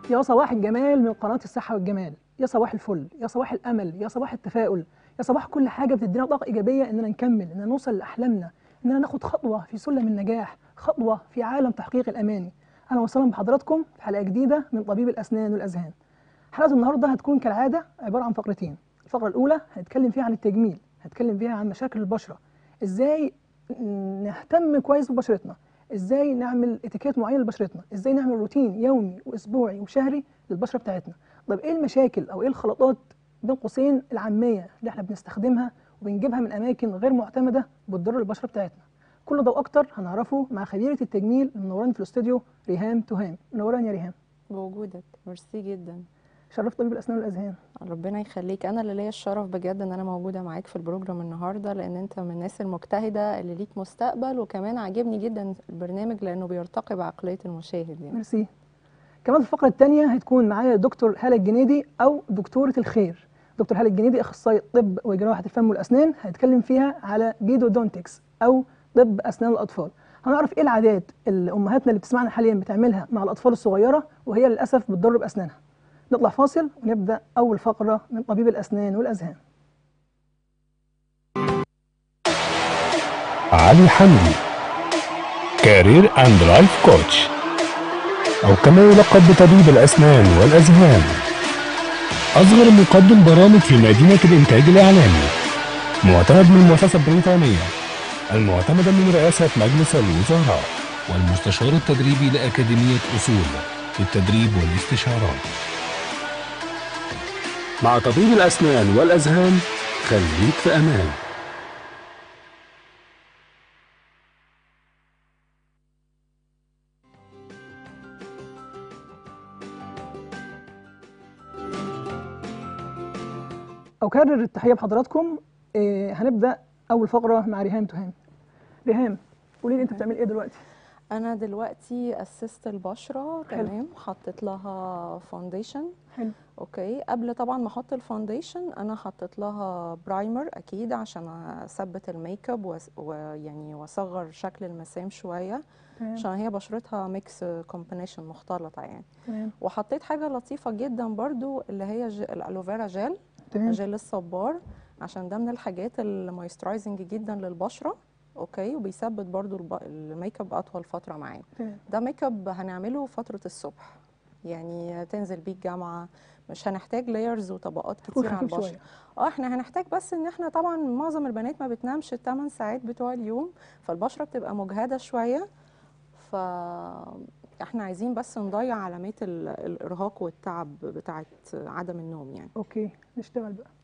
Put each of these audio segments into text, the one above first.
يا صباح الجمال من قناة الصحة والجمال يا صباح الفل يا صباح الأمل يا صباح التفاؤل يا صباح كل حاجة بتدينا طاقة إيجابية إننا نكمل إننا نوصل لأحلامنا إننا ناخد خطوة في سلم النجاح خطوة في عالم تحقيق الأماني أهلا وسهلا بحضراتكم في حلقة جديدة من طبيب الأسنان والأذهان حلقة النهاردة هتكون كالعادة عبارة عن فقرتين الفقرة الأولى هنتكلم فيها عن التجميل هنتكلم فيها عن مشاكل البشرة إزاي نهتم كويس ببشرتنا ازاي نعمل اتيكيت معين لبشرتنا ازاي نعمل روتين يومي واسبوعي وشهري للبشره بتاعتنا طب ايه المشاكل او ايه الخلطات بين قوسين العاميه اللي احنا بنستخدمها وبنجيبها من اماكن غير معتمده بتضر البشره بتاعتنا كل ده واكتر هنعرفه مع خبيره التجميل المنوراني في الاستوديو ريهام تهام منوراني يا ريهام بوجودك ميرسي جدا شرفت طبيب الاسنان والاذهان ربنا يخليك انا اللي ليا الشرف بجد ان انا موجوده معاك في البروجرام النهارده لان انت من الناس المجتهده اللي ليك مستقبل وكمان عاجبني جدا البرنامج لانه بيرتقي بعقليه المشاهد يعني ميرسي كمان في الفقره الثانيه هتكون معايا دكتور هاله الجنيدي او دكتوره الخير دكتور هاله الجنيدي اخصائي طب وجراحه الفم والاسنان هنتكلم فيها على بيدودونتكس او طب اسنان الاطفال هنعرف ايه العادات اللي امهاتنا اللي بتسمعنا حاليا بتعملها مع الاطفال الصغيره وهي للاسف بتضر باسنانها نطلع فاصل ونبدا اول فقره من طبيب الاسنان والاذهان علي حمدي كارير اند لايف كوتش او كما يلقب بطبيب الاسنان والاذهان اصغر مقدم برامج في مدينه الانتاج الاعلامي معتمد من المؤسسه البريطانيه المعتمده من رئاسه مجلس الوزراء والمستشار التدريبي لاكاديميه اصول للتدريب والاستشارات مع طبيب الاسنان والاذهان خليك في امان أكرر التحية بحضراتكم إيه هنبدأ أول فقرة مع ريهام تهام ريهام قولي لي أنت بتعمل إيه دلوقتي؟ انا دلوقتي اسست البشره حلو. تمام حطيت لها فاونديشن حلو اوكي قبل طبعا ما احط الفاونديشن انا حطيت لها برايمر اكيد عشان اثبت الميك اب وأس- ويعني واصغر شكل المسام شويه تمام عشان هي بشرتها ميكس كومبينيشن مختلطه يعني تمام وحطيت حاجه لطيفه جدا برضو اللي هي ج- الالوفيرا جيل تمام جيل الصبار عشان ده من الحاجات المويسترايزنج جدا للبشره اوكي وبيثبت برضو الب- الميك اب اطول فتره معانا تمام ده ميك اب هنعمله فتره الصبح يعني تنزل بيه الجامعه مش هنحتاج لايرز وطبقات تكون كتير على خفيف البشره شوية اه احنا هنحتاج بس ان احنا طبعا معظم البنات ما بتنامش الثمان ساعات بتوع اليوم فالبشره بتبقى مجهده شويه ف احنا عايزين بس نضيع علامات ال- الارهاق والتعب بتاعت عدم النوم يعني أوكي نشتغل بقى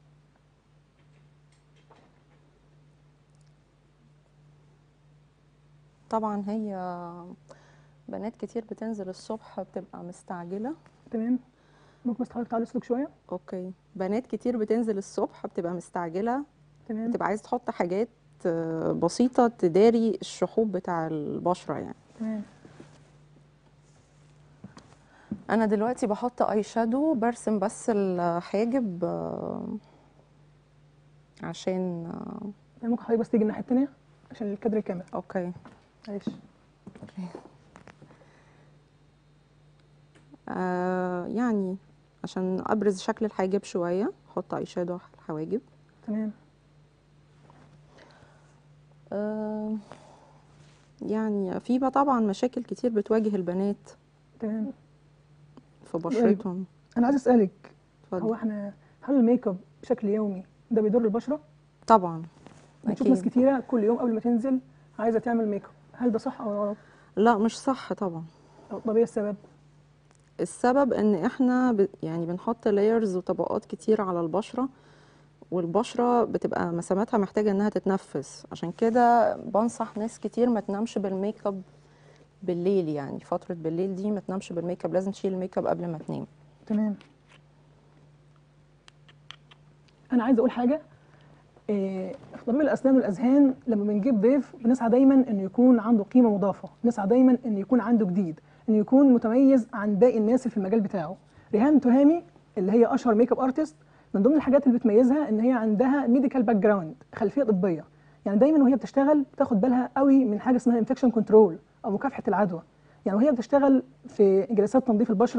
طبعا هي بنات كتير بتنزل الصبح بتبقى مستعجله تمام ممكن بس حضرتك تعالي اسلك شوية اوكي بنات كتير بتنزل الصبح بتبقى مستعجله تمام بتبقى عايزه تحط حاجات آه، بسيطه تداري الشحوب بتاع البشره يعني تمام انا دلوقتي بحط اي شادو برسم بس الحاجب آه، عشان آه، يعني ممكن حضرتك بس تيجي الناحية التانية عشان الكادر الكاميرا اوكي معلش آه يعني عشان ابرز شكل الحاجب شويه احط اي شادو على الحواجب تمام آه يعني في بقى طبعا مشاكل كتير بتواجه البنات تمام في بشرتهم أنا عايز أسألك هو اتفضل إحنا هل الميك اب بشكل يومي ده بيضر البشرة؟ طبعا بنشوف ناس أكيد. كتيرة كل يوم قبل ما تنزل عايزة تعمل ميك اب هل ده صح أو غلط؟ لا مش صح طبعا أو طب إيه السبب؟ السبب ان احنا ب... يعني بنحط لايرز وطبقات كتير على البشرة والبشرة بتبقى مساماتها محتاجة انها تتنفس عشان كده بنصح ناس كتير ما تنامش بالميك اب بالليل يعني فترة بالليل دي ما تنامش بالميك اب لازم تشيل الميك اب قبل ما تنام تمام انا عايز اقول حاجه إيه، في طبيب الاسنان والاذهان لما بنجيب ضيف بنسعى دايما انه يكون عنده قيمه مضافه بنسعى دايما انه يكون عنده جديد انه يكون متميز عن باقي الناس اللي في المجال بتاعه ريهام تهامي اللي هي اشهر ميك اب ارتست من ضمن الحاجات اللي بتميزها ان هي عندها ميديكال باك جراوند خلفيه طبيه يعني دايما وهي بتشتغل بتاخد بالها قوي من حاجه اسمها انفكشن كنترول او مكافحه العدوى يعني وهي بتشتغل في جلسات تنظيف البشره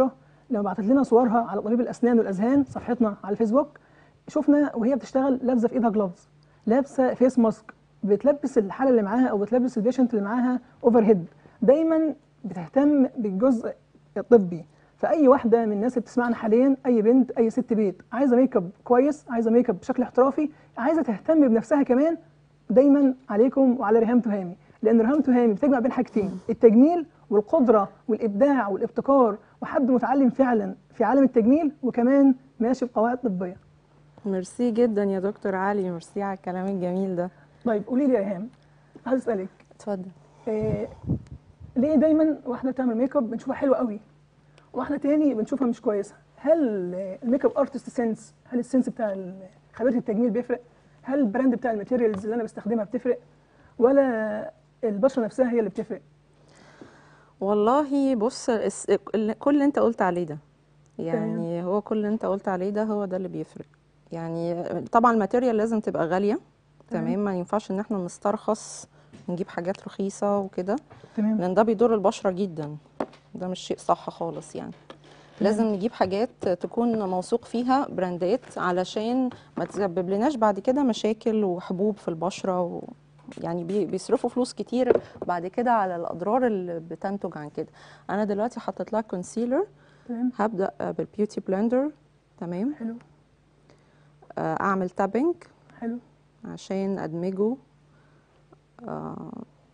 لما بعتت لنا صورها على طبيب الاسنان والاذهان صفحتنا على الفيسبوك شفنا وهي بتشتغل لابسه في ايدها جلوفز لابسه فيس ماسك بتلبس الحاله اللي معاها او بتلبس البيشنت اللي معاها اوفر هيد دايما بتهتم بالجزء الطبي فاي واحده من الناس اللي بتسمعنا حاليا اي بنت اي ست بيت عايزه ميك اب كويس عايزه ميك اب بشكل احترافي عايزه تهتم بنفسها كمان دايما عليكم وعلى ريهام تهامي لان ريهام تهامي بتجمع بين حاجتين التجميل والقدره والابداع والابتكار وحد متعلم فعلا في عالم التجميل وكمان ماشي بقواعد طبيه ميرسي جدا يا دكتور علي ميرسي على الكلام الجميل ده طيب قولي لي يا ريهام عايز اسالك اتفضل إيه ليه دايما واحده بتعمل ميك اب بنشوفها حلوه قوي واحده تاني بنشوفها مش كويسه هل الميك اب ارتست سنس هل السنس بتاع ال- خبيره التجميل بيفرق هل البراند بتاع الماتيريالز اللي انا بستخدمها بتفرق ولا البشره نفسها هي اللي بتفرق والله بص الس- ال- كل اللي انت قلت عليه ده يعني هو كل اللي انت قلت عليه ده هو ده اللي بيفرق يعني طبعا الماتيريال لازم تبقى غالية تمام. تمام ما ينفعش ان احنا نسترخص نجيب حاجات رخيصة وكده تمام لان ده بيضر البشرة جدا ده مش شيء صح خالص يعني لازم نجيب حاجات تكون موثوق فيها براندات علشان ما تسبب لناش بعد كده مشاكل وحبوب في البشرة و يعني بي- بيصرفوا فلوس كتير بعد كده على الأضرار اللي بتنتج عن كده أنا دلوقتي حطيت لها كونسيلر تمام هبدأ بالبيوتي بلندر تمام حلو آه، أعمل تابنج حلو عشان أدمجه آه،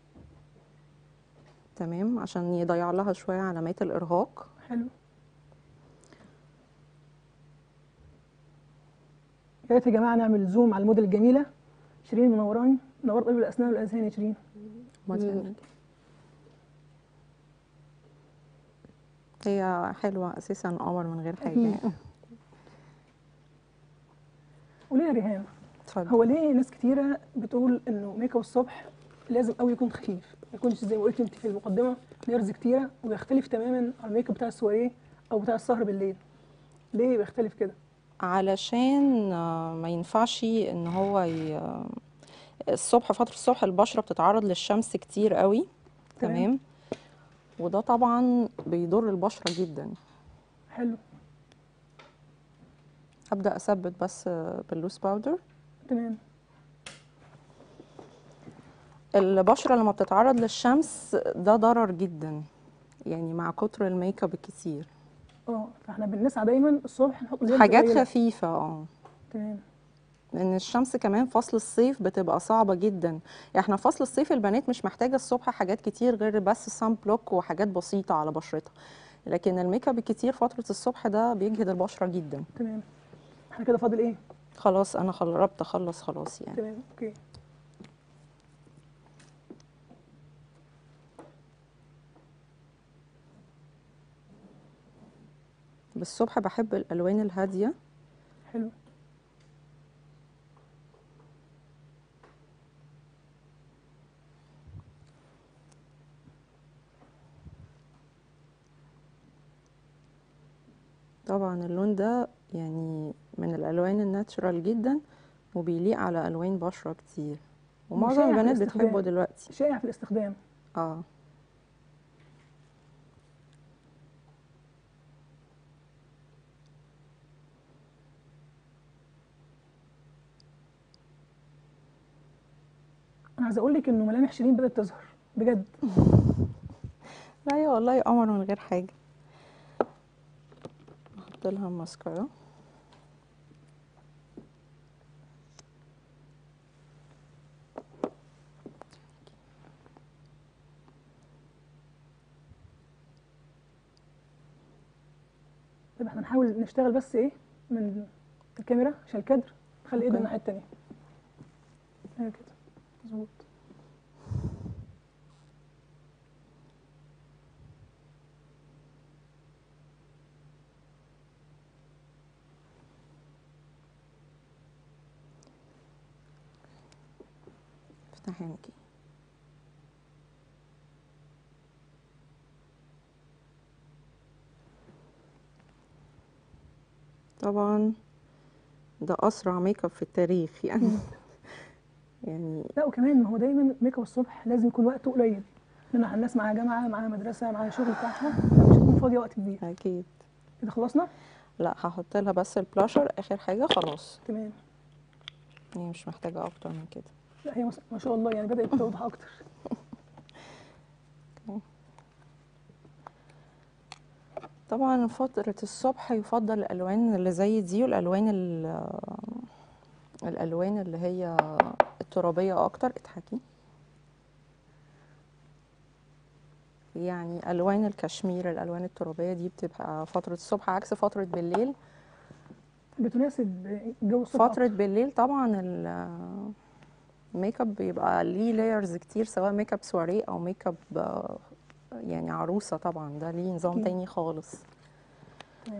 تمام عشان يضيع لها شوية علامات الإرهاق حلو يا ريت يا جماعه نعمل زوم على الموديل الجميله شيرين منوراني منور طبيب الاسنان والاذهان يا شيرين مم. هي حلوة أساسا قمر من غير حاجة أكيد. يعني. قولي لي يا ريهام اتفضل هو ليه ناس كتيره بتقول انه ميك اب الصبح لازم قوي يكون خفيف ما يكونش زي ما قلت انت في المقدمه ليرز كتيره ويختلف تماما عن الميك اب بتاع السواريه او بتاع السهر بالليل ليه بيختلف كده علشان آه، ما ينفعش ان هو ي... الصبح فترة الصبح البشرة بتتعرض للشمس كتير قوي تمام. تمام وده طبعا بيضر البشرة جدا حلو هبدأ أثبت بس آه، باللوس باودر تمام البشرة لما بتتعرض للشمس ده ضرر جدا يعني مع كتر الميك اب الكتير اه فاحنا بنسعى دايما الصبح نحط زيادة حاجات قليلة. خفيفة اه تمام لان الشمس كمان فصل الصيف بتبقى صعبة جدا يعني احنا فصل الصيف البنات مش محتاجة الصبح حاجات كتير غير بس سان بلوك وحاجات بسيطة على بشرتها لكن الميك اب الكتير فترة الصبح ده بيجهد البشرة جدا تمام احنا كده فاضل ايه خلاص انا قربت اخلص خلاص يعني تمام اوكي بالصبح بحب الالوان الهادية حلو طبعا اللون ده يعني من الالوان الناتشرال جدا وبيليق على الوان بشرة كتير ومعظم وشائع في البنات الاستخدام. بتحبه دلوقتي شائع في الاستخدام اه انا عايزه اقول لك انه ملامح شيرين بدات تظهر بجد لا يا والله قمر من غير حاجة احط لها الماسكارا طيب احنا نحاول نشتغل بس ايه من الكاميرا عشان الكادر خلي ايدنا أوكي. الناحيه التانيه ايوه كده مظبوط افتحي عينيكي طبعا ده اسرع ميك اب في التاريخ يعني يعني لا وكمان ما هو دايما ميك اب الصبح لازم يكون وقته قليل لان الناس معاها جامعه معاها مدرسه معاها شغل بتاعها فمش هتكون فاضيه وقت كبير اكيد كده خلصنا لا هحط لها بس البلاشر اخر حاجه خلاص تمام هي مش محتاجه اكتر من كده لا هي ما- ما شاء الله يعني بدات توضح اكتر طبعا فترة الصبح يفضل الألوان اللي زي دي والألوان ال- الألوان اللي هي الترابية أكتر اضحكي يعني ألوان الكشمير الألوان الترابية دي بتبقى فترة الصبح عكس فترة بالليل بتناسب جو الصبح فترة أكتر. بالليل طبعا ال- الميك اب بيبقى ليه لايرز كتير سواء ميك اب سواريه أو ميك اب آه، يعني عروسة طبعا ده ليه نظام أكيد. تاني خالص تمام.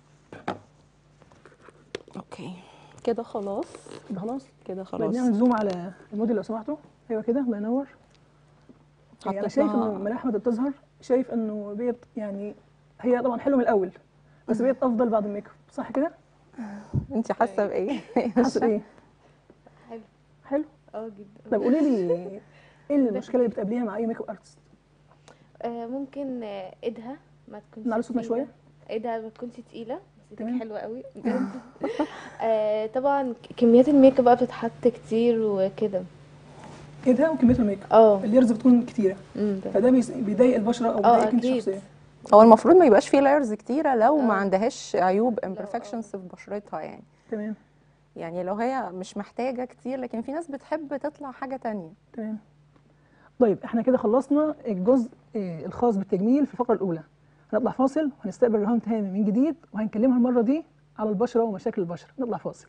اوكي كده خلاص كده خلاص كده طيب خلاص نعمل زوم على الموديل لو سمحتوا ايوه كده الله ينور يعني انا شايف حطيتها- انه ملاح احمد بتظهر شايف انه بيت يعني هي طبعا حلوه من الاول بس بقت افضل بعد الميك اب صح كده انت حاسه بايه حاسه بايه حلو حلو اه جدا طب قولي لي ايه المشكله اللي بتقابليها مع اي ميك اب ارتست آه ممكن آه، ايدها ما تكونش نعلي صوتنا تقيلة. شويه ايدها ما تكونش تقيله بس تمام. ايدك حلوه قوي بجد آه طبعا ك- كميات الميك اب بقى بتتحط كتير وكده ايه ده وكميه الميك اب اه الليرز بتكون كتيره أمم، ده. فده بيس- بيضايق البشره او اه بيضايقك انت اكيد شخصيا هو المفروض ما يبقاش فيه لايرز كتيره لو ما آه. عندهاش عيوب آه. imperfections في بشرتها يعني تمام يعني لو هي مش محتاجه كتير لكن في ناس بتحب تطلع حاجه تانية تمام طيب احنا كده خلصنا الجزء آه، الخاص بالتجميل في الفقره الاولى هنطلع فاصل وهنستقبل رهام تهامي من جديد وهنكلمها المره دي على البشره ومشاكل البشره نطلع فاصل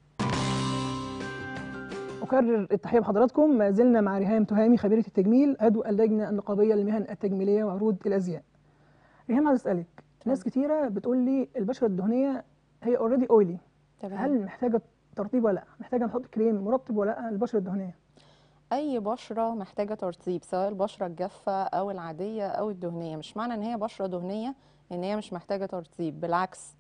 أكرر التحية بحضراتكم ما زلنا مع ريهام تهامي خبيرة التجميل عضو اللجنة النقابية للمهن التجميلية وعروض الأزياء. ريهام عايز أسألك ناس كتيرة بتقول لي البشرة الدهنية هي اوريدي اويلي هل محتاجة ترطيب ولا لا؟ محتاجة نحط كريم مرطب ولا لا البشرة الدهنية؟ اي بشره محتاجه ترطيب سواء البشره الجافه او العاديه او الدهنيه مش معنى ان هي بشره دهنيه ان هي مش محتاجه ترطيب بالعكس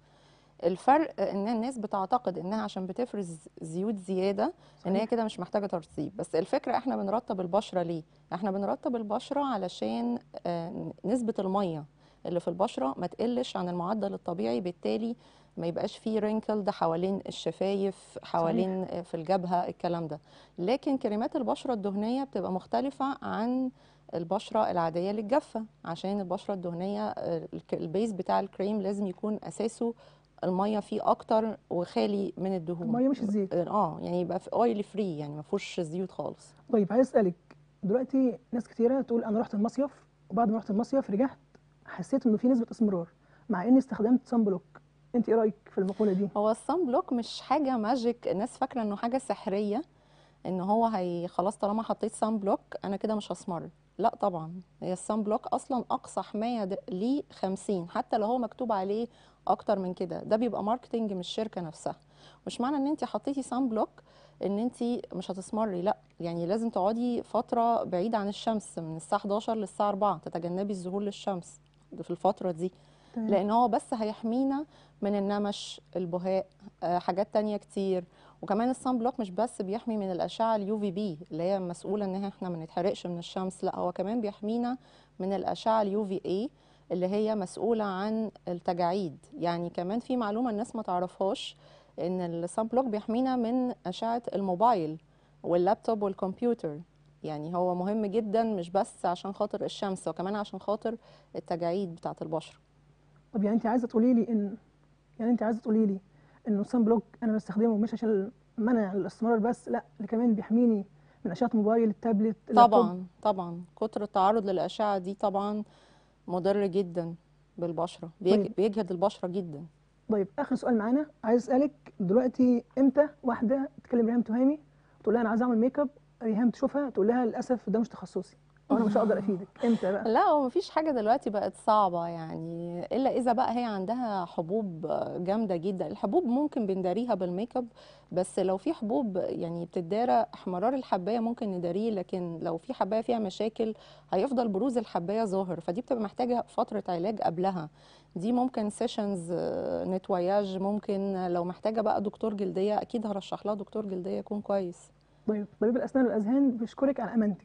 الفرق ان الناس بتعتقد انها عشان بتفرز زيوت زياده ان هي صحيح. كده مش محتاجه ترطيب بس الفكره احنا بنرطب البشره ليه احنا بنرطب البشره علشان آه، نسبه الميه اللي في البشره ما تقلش عن المعدل الطبيعي بالتالي ما يبقاش فيه رينكل ده حوالين الشفايف حوالين آه، في الجبهه الكلام ده لكن كريمات البشره الدهنيه بتبقى مختلفه عن البشره العاديه للجافه عشان البشره الدهنيه آه، الك- البيز بتاع الكريم لازم يكون اساسه الميه فيه اكتر وخالي من الدهون المية مش الزيت. اه يعني يبقى في اويل فري يعني ما فيهوش زيوت خالص طيب عايز أسألك دلوقتي ناس كتيرة تقول أنا رحت المصيف وبعد ما رحت المصيف رجعت حسيت إنه في نسبة اسمرار مع إني استخدمت صن بلوك. أنت إيه رأيك في المقولة دي؟ هو الصن بلوك مش حاجه ماجيك الناس فاكره انه حاجه سحريه ان هو هي خلاص طالما حطيت صن بلوك انا كده مش هسمر لا طبعا هي الصن بلوك اصلا اقصى حمايه د- ليه 50 حتى لو هو مكتوب عليه اكتر من كده ده بيبقى ماركتنج من الشركه نفسها مش معنى ان انت حطيتي صن بلوك ان انت مش هتسمري لا يعني لازم تقعدي فتره بعيده عن الشمس من الساعه 11 للساعه 4 تتجنبي الظهور للشمس في الفتره دي تمام. لان هو بس هيحمينا من النمش البهاء آه، حاجات تانية كتير وكمان الصن بلوك مش بس بيحمي من الاشعه اليو في بي اللي هي مسؤوله ان احنا ما نتحرقش من الشمس لا هو كمان بيحمينا من الاشعه اليو في اي اللي هي مسؤوله عن التجاعيد يعني كمان في معلومه الناس ما تعرفهاش ان الصن بلوك بيحمينا من اشعه الموبايل واللابتوب والكمبيوتر يعني هو مهم جدا مش بس عشان خاطر الشمس وكمان عشان خاطر التجاعيد بتاعه البشره طب يعني انت عايزه تقولي لي ان يعني انت عايزه تقولي لي انه الصن بلوك انا بستخدمه مش عشان منع الاستمرار بس لا اللي كمان بيحميني من اشعه موبايل التابلت اللابتوب. طبعا طبعا كتر التعرض للأشعة دي طبعا مضر جدا بالبشرة بيج- طيب. بيجهد البشرة جدا طيب اخر سؤال معانا عايز اسالك دلوقتي امتى واحده تكلم ريهام تهامي تقول لها انا عايزه اعمل ميك اب ريهام تشوفها تقول لها للاسف ده مش تخصصي او انا مش هقدر افيدك امتى بقى لا هو مفيش حاجة دلوقتي بقت صعبة يعني إلا إذا بقى هي عندها حبوب جامدة جدا الحبوب ممكن بنداريها بالميك اب بس لو في حبوب يعني بتدارى احمرار الحباية ممكن نداريه لكن لو في حباية فيها مشاكل هيفضل بروز الحباية ظاهر فدي بتبقى محتاجة فترة علاج قبلها دي ممكن سيشنز نتواياج ممكن لو محتاجة بقى دكتور جلدية أكيد هرشح لها دكتور جلدية يكون كويس طيب طبيب الاسنان والاذهان بيشكرك على امانتك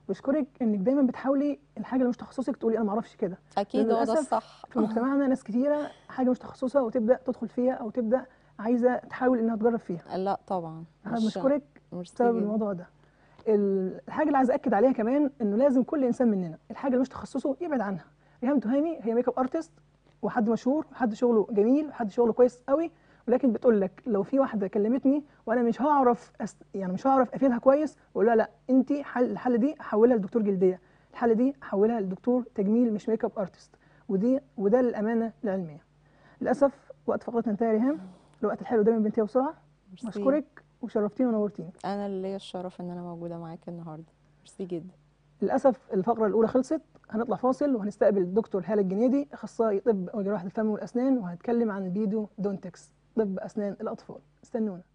بشكرك انك دايما بتحاولي الحاجه اللي مش تخصصك تقولي انا ما اعرفش كده اكيد هو ده للأسف الصح في مجتمعنا ناس كتيره حاجه مش تخصصها وتبدا تدخل فيها او تبدا عايزه تحاول انها تجرب فيها لا طبعا احنا مش- بنشكرك ميرسي بسبب جدا. الموضوع ده ال- الحاجه اللي عايز اكد عليها كمان انه لازم كل انسان مننا الحاجه اللي مش تخصصه يبعد عنها ريهام تهامي هي ميك اب ارتست وحد مشهور وحد شغله جميل وحد شغله كويس قوي ولكن بتقول لك لو في واحده كلمتني وانا مش هعرف أست... يعني مش هعرف افيدها كويس اقول لها لا انت حل الحاله دي حولها لدكتور جلديه الحاله دي حولها لدكتور تجميل مش ميك اب ارتست ودي وده للامانه العلميه للاسف وقت فقرتنا انتهى يا ريهام الوقت الحلو دايما بينتهي بسرعه ميرسي. بشكرك وشرفتيني ونورتيني انا اللي ليا الشرف ان انا موجوده معاك النهارده ميرسي جدا للاسف الفقره الاولى خلصت هنطلع فاصل وهنستقبل الدكتور هاله الجنيدي اخصائي طب وجراحه الفم والاسنان وهنتكلم عن البيدو دونتكس طب اسنان الاطفال استنونا